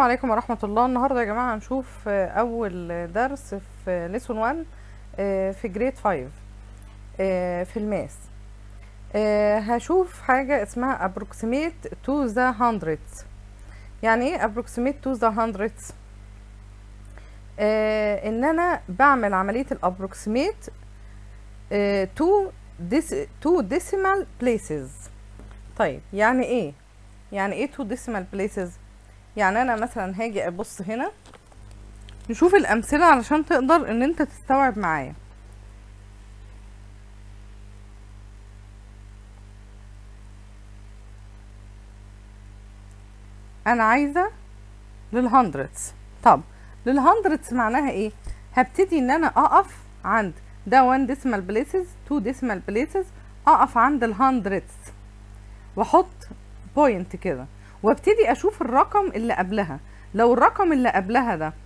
عليكم ورحمة الله النهاردة يا جماعة هنشوف آه، أول درس في ليسون 1 آه، في جريد 5 آه، في الماس آه، هشوف حاجة اسمها approximate to the hundreds يعني ايه approximate to the hundreds آه، ان انا بعمل عملية الابروكسيميت to ديس to decimal places طيب يعني ايه يعني ايه to decimal places يعني انا مثلا هاجي ابص هنا نشوف الامثله علشان تقدر ان انت تستوعب معايا انا عايزه للهندردز طب للهندردز معناها ايه هبتدي ان انا اقف عند ده 1 decimal places 2 decimal places اقف عند الهندردز واحط بوينت كده وابتدي اشوف الرقم اللي قبلها لو الرقم اللي قبلها ده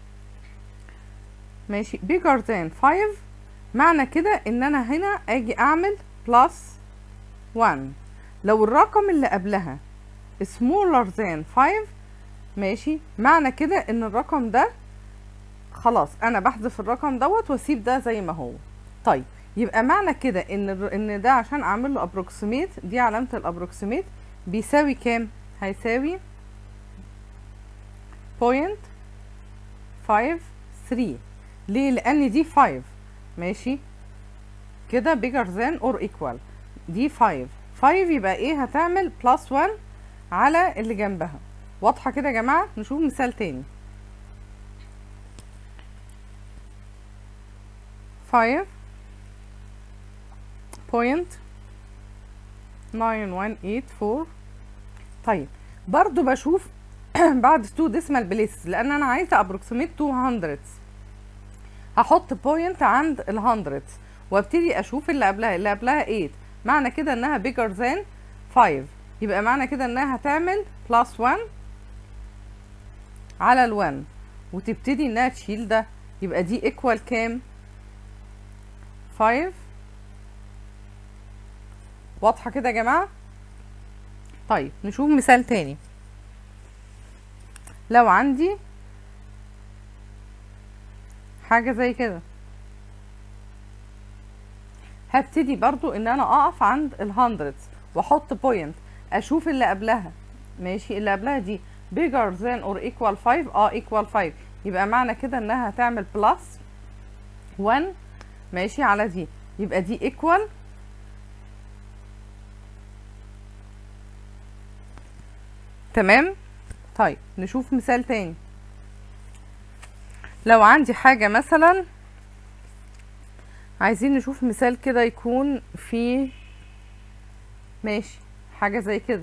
ماشي bigger than 5 معنى كده ان انا هنا اجي اعمل plus 1 لو الرقم اللي قبلها smaller than 5 ماشي معنى كده ان الرقم ده خلاص انا بحذف الرقم دوت واسيب ده زي ما هو طيب يبقى معنى كده ان الر- ان ده عشان اعمل له approximate دي علامه الابروكسيميت بيساوي كام هيساوي بوينت فايف ثري ليه لان دي فايف ماشي كده bigger than or equal دي فايف فايف يبقى ايه هتعمل بلس 1 على اللي جنبها واضحه كده يا جماعه نشوف مثال تاني 5 point 9184 طيب برضو بشوف بعد 2 decimal places لان انا عايزه approximate 200 هحط بوينت عند ال 100 وابتدي اشوف اللي قبلها اللي قبلها 8 معنى كده انها bigger than 5 يبقى معنى كده انها هتعمل plus 1 على ال 1 وتبتدي انها تشيل ده يبقى دي equal كام 5 واضحه كده يا جماعه طيب نشوف مثال تاني لو عندي حاجة زي كده هبتدي برضو ان انا اقف عند الهندردز واحط بوينت اشوف اللي قبلها ماشي اللي قبلها دي bigger than or equal 5 اه equal 5 يبقى معنى كده انها هتعمل plus 1 ماشي على دي يبقى دي equal تمام طيب نشوف مثال تاني لو عندي حاجة مثلا عايزين نشوف مثال كده يكون فيه ماشي حاجة زي كده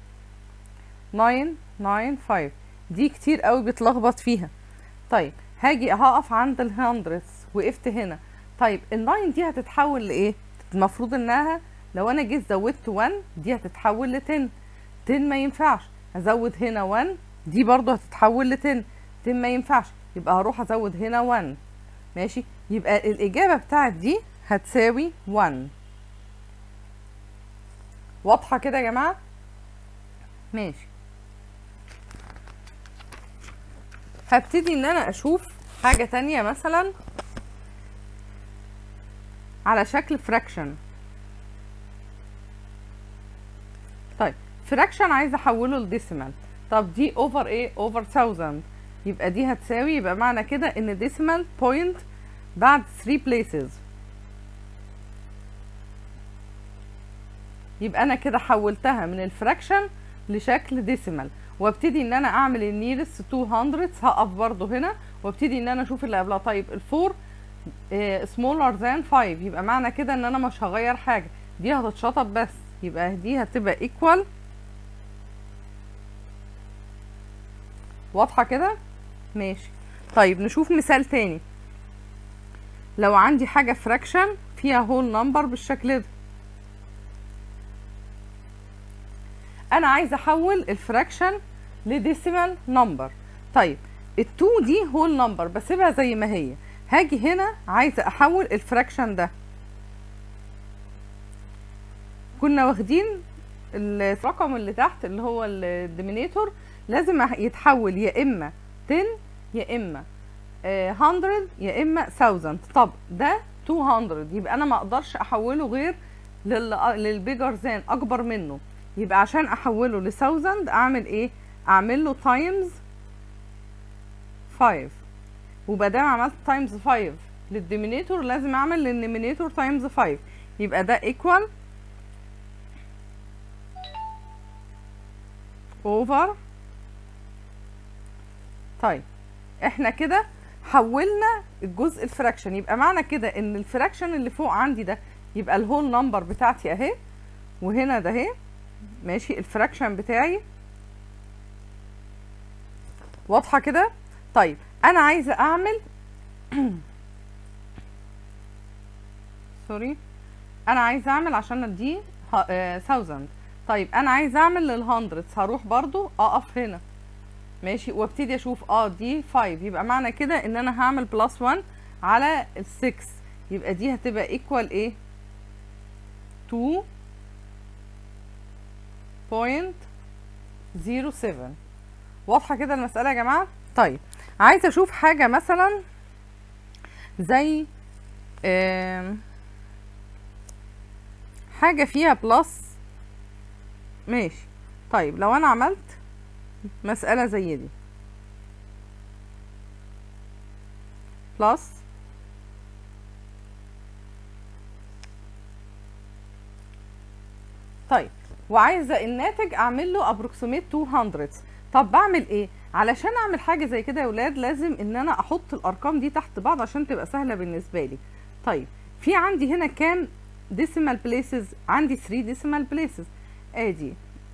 9 9 5 دي كتير قوي بتلخبط فيها طيب هاجي هقف عند الهندرس وقفت هنا طيب الناين دي هتتحول لايه المفروض انها لو انا جيت زودت 1 دي هتتحول ل 10 10 ما ينفعش هزود هنا 1 دي برضو هتتحول ل 10 10 ما ينفعش يبقى هروح ازود هنا 1 ماشي يبقى الاجابه بتاعت دي هتساوي 1 واضحه كده يا جماعه ماشي هبتدي ان انا اشوف حاجه تانية مثلا على شكل فراكشن طيب فراكشن عايزه احوله لديسيمال طب دي اوفر ايه اوفر 1000 يبقى دي هتساوي يبقى معنى كده ان ديسيمال بوينت بعد 3 places يبقى انا كده حولتها من الفراكشن لشكل ديسيمال وابتدي ان انا اعمل النيرست 200 هقف برضو هنا وابتدي ان انا اشوف اللي قبلها طيب الفور سمولر ذان 5 يبقى معنى كده ان انا مش هغير حاجه دي هتتشطب بس يبقى دي هتبقى ايكوال واضحه كده ماشي طيب نشوف مثال تاني لو عندي حاجه فراكشن فيها هول نمبر بالشكل ده انا عايزه احول الفراكشن لديسيمال نمبر طيب التو دي هول نمبر بسيبها زي ما هي هاجي هنا عايزه احول الفراكشن ده كنا واخدين الرقم اللي تحت اللي هو الديمينيتور لازم أح- يتحول يا اما 10 يا اما آه، 100 يا اما 1000 طب ده 200 يبقى انا ما اقدرش احوله غير لل للبيجر ذان اكبر منه يبقى عشان احوله ل 1000 اعمل ايه اعمل له تايمز 5 وبدام عملت تايمز 5 للديمينيتور لازم اعمل للنيمينيتور تايمز 5 يبقى ده ايكوال اوفر طيب احنا كده حولنا الجزء الفراكشن يبقى معنى كده ان الفراكشن اللي فوق عندي ده يبقى الهول نمبر بتاعتي اهي وهنا ده اهي ماشي الفراكشن بتاعي واضحه كده طيب انا عايزه اعمل سوري انا عايزه اعمل عشان دي 1000 طيب انا عايزه اعمل للهندردز هروح برضو اقف هنا ماشي وابتدي اشوف اه دي 5 يبقى معنى كده ان انا هعمل بلس 1 على ال 6 يبقى دي هتبقى ايكوال ايه 2.07 واضحه كده المساله يا جماعه طيب عايزه اشوف حاجه مثلا زي آم، حاجه فيها بلس ماشي طيب لو انا عملت مسألة زي دي بلس طيب وعايزة الناتج اعمل له approximate 200 طب بعمل ايه علشان اعمل حاجة زي كده يا ولاد لازم ان انا احط الارقام دي تحت بعض عشان تبقى سهلة بالنسبة لي طيب في عندي هنا كام decimal places عندي 3 decimal places ادي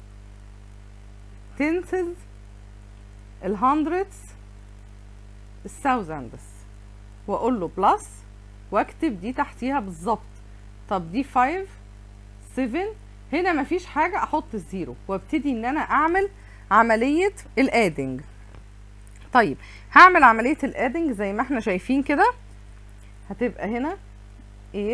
tenths الهندردز الثاوزندز واقول له بلس واكتب دي تحتيها بالظبط طب دي 5 7 هنا مفيش حاجه احط الزيرو وابتدي ان انا اعمل عمليه الادنج طيب هعمل عمليه الادنج زي ما احنا شايفين كده هتبقى هنا 8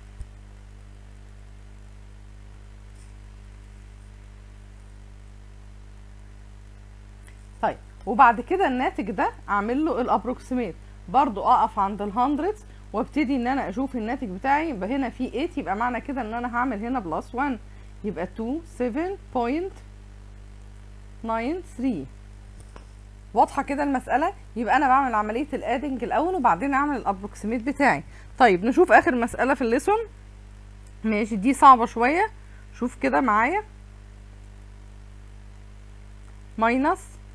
طيب وبعد كده الناتج ده اعمل له الابروكسيميت برضو اقف عند الهندردز وابتدي ان انا اشوف الناتج بتاعي يبقى هنا في 8 يبقى معنى كده ان انا هعمل هنا بلس 1 يبقى 27.93 واضحه كده المساله يبقى انا بعمل عمليه الادنج الاول وبعدين اعمل الابروكسيميت بتاعي طيب نشوف اخر مساله في الليسون ماشي دي صعبه شويه شوف كده معايا ماينس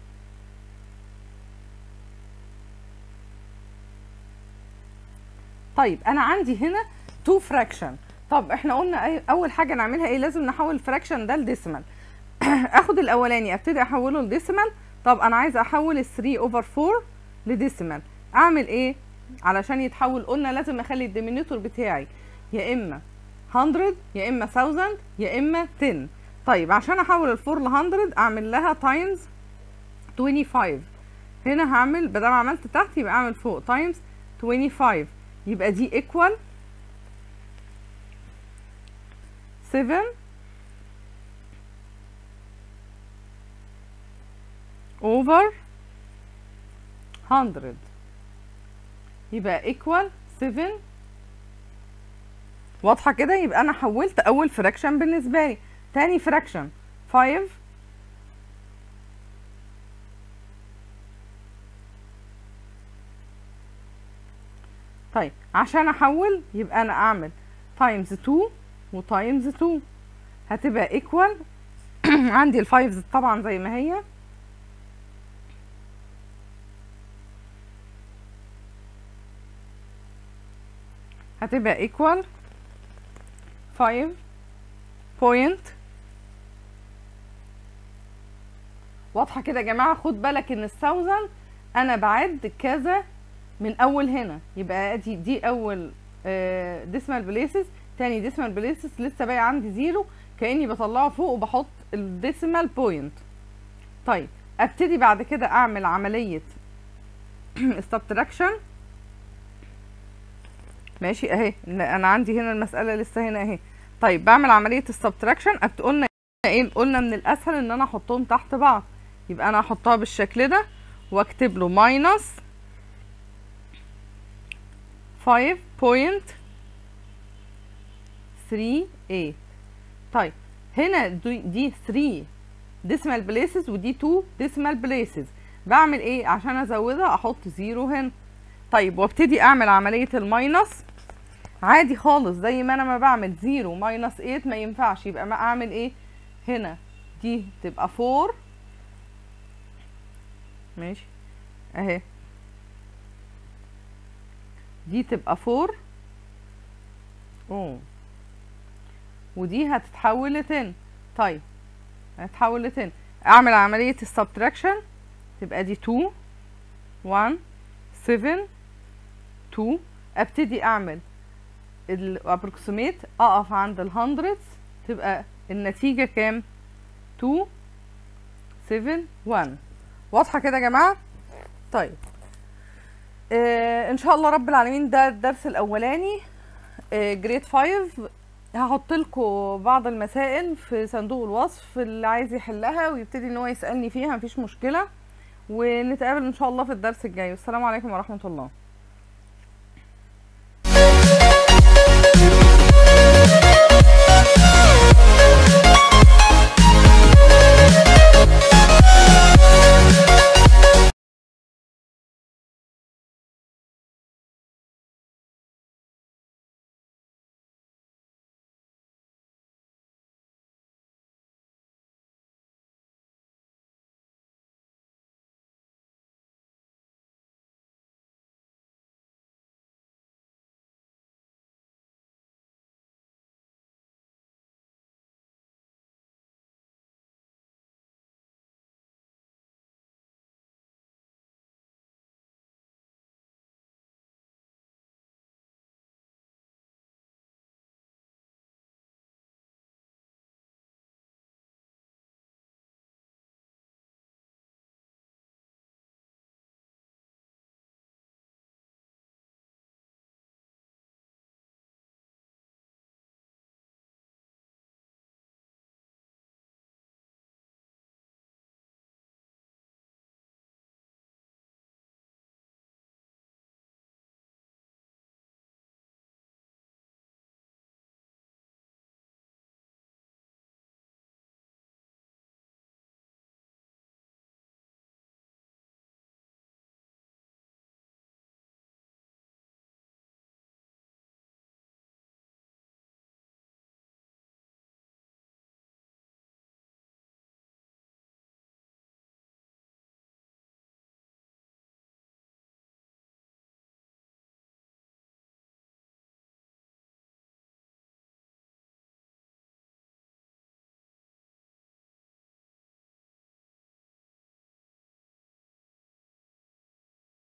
طيب انا عندي هنا تو فراكشن طب احنا قلنا أي- اول حاجه نعملها ايه لازم نحول الفراكشن ده لديسيمال اخد الاولاني ابتدي احوله لديسيمال طب انا عايزه احول ال 3 اوفر 4 لديسيمال اعمل ايه علشان يتحول قلنا لازم اخلي الديمينيتور بتاعي يا اما 100 يا اما 1000 يا اما 10 طيب عشان احول ال 4 ل 100 اعمل لها تايمز 25 هنا هعمل بدل ما عملت تحت يبقى اعمل فوق تايمز 25 يبقى دي ايكوال 7 over 100 يبقى ايكوال 7 واضحه كده يبقى انا حولت اول فراكشن بالنسبه لي تاني فراكشن 5 طيب عشان احول يبقى انا اعمل تايمز 2 وتايمز 2 هتبقى ايكوال عندي الفايفز طبعا زي ما هي هتبقى ايكوال 5 بوينت واضحه كده يا جماعه خد بالك ان الثاوزند انا بعد كذا من اول هنا يبقى ادي دي اول ديسمال بليسز تاني ديسمال بليسز لسه باقي عندي زيرو كاني بطلعه فوق وبحط الديسمال بوينت طيب ابتدي بعد كده اعمل عمليه subtraction ماشي اهي انا عندي هنا المساله لسه هنا اهي طيب بعمل عمليه السبتراكشن قلنا ايه قلنا من الاسهل ان انا احطهم تحت بعض يبقى انا هحطها بالشكل ده واكتب له ماينس 5.38 طيب هنا دي دي 3 ديسمال بليسز ودي 2 ديسمال بليسز بعمل ايه عشان ازودها احط زيرو هنا طيب وابتدي اعمل عمليه الماينس عادي خالص زي ما انا ما بعمل زيرو ماينس 8 ما ينفعش يبقى ما اعمل ايه هنا دي تبقى 4 ماشي اهي دي تبقى 4 اوه ودي هتتحول ل 10 طيب هتتحول ل 10 اعمل عملية السبتراكشن تبقى دي 2 1 7 2 ابتدي اعمل الابروكسيميت اقف عند الهندردز تبقى النتيجة كام 2 7 1 واضحة كده يا جماعة طيب آه ان شاء الله رب العالمين ده الدرس الاولاني آه جريد 5 هحط لكم بعض المسائل في صندوق الوصف اللي عايز يحلها ويبتدي ان هو يسالني فيها مفيش مشكله ونتقابل ان شاء الله في الدرس الجاي والسلام عليكم ورحمه الله